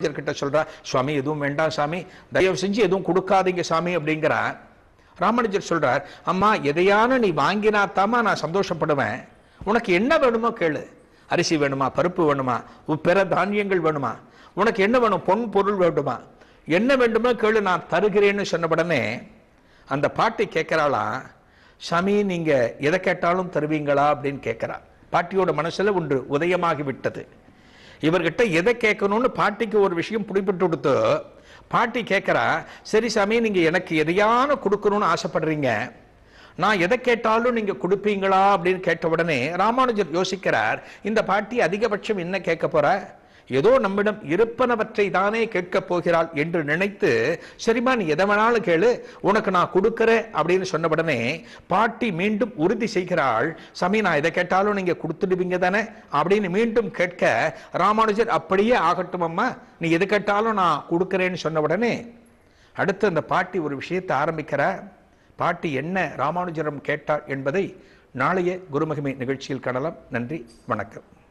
கிட்ட சொல்றா சுவாமி எதுவும் வேண்டாம் சாமி தயவு செஞ்சு எதுவும் கொடுக்காதீங்க சாமி அப்படிங்கிறா ராமானுஜர் சொல்றார் அம்மா எதையான நீ வாங்கினாத்தாமா நான் சந்தோஷப்படுவேன் உனக்கு என்ன வேணுமோ கேளு அரிசி வேணுமா பருப்பு வேணுமா உன் பிற தானியங்கள் வேணுமா உனக்கு என்ன வேணும் பொன் பொருள் வேண்டுமா என்ன வேண்டுமோ கேளு நான் தருகிறேன்னு சொன்ன உடனே அந்த பாட்டி கேட்கிறாளா சாமி நீங்க எதை கேட்டாலும் தருவீங்களா அப்படின்னு கேட்கிறா பாட்டியோட மனசுல ஒன்று உதயமாகி விட்டது இவர்கிட்ட எதை கேட்கணும்னு பாட்டிக்கு ஒரு விஷயம் பிடிபட்டு கொடுத்து பாட்டி கேட்கிறா சரி சாமி நீங்க எனக்கு எதையான கொடுக்கணும்னு ஆசைப்படுறீங்க நான் எதை கேட்டாலும் நீங்க கொடுப்பீங்களா அப்படின்னு கேட்ட உடனே ராமானுஜர் யோசிக்கிறார் இந்த பாட்டி அதிகபட்சம் என்ன கேட்க போற ஏதோ நம்மிடம் இருப்பனவற்றை தானே கேட்கப் போகிறாள் என்று நினைத்து சரிம்மா நீ எதை வேணாலும் கேளு உனக்கு நான் கொடுக்கிறேன் அப்படின்னு சொன்ன உடனே பாட்டி மீண்டும் உறுதி செய்கிறாள் சாமி நான் எதை கேட்டாலும் நீங்க கொடுத்துடுவீங்க தானே அப்படின்னு மீண்டும் கேட்க ராமானுஜர் அப்படியே ஆகட்டும் அம்மா நீ எது கேட்டாலும் நான் கொடுக்கிறேன்னு சொன்ன உடனே அடுத்து அந்த பாட்டி ஒரு விஷயத்தை ஆரம்பிக்கிறார் பாட்டி என்ன ராமானுஜரம் கேட்டார் என்பதை நாளைய குருமகிமை நிகழ்ச்சியில் காணலாம் நன்றி வணக்கம்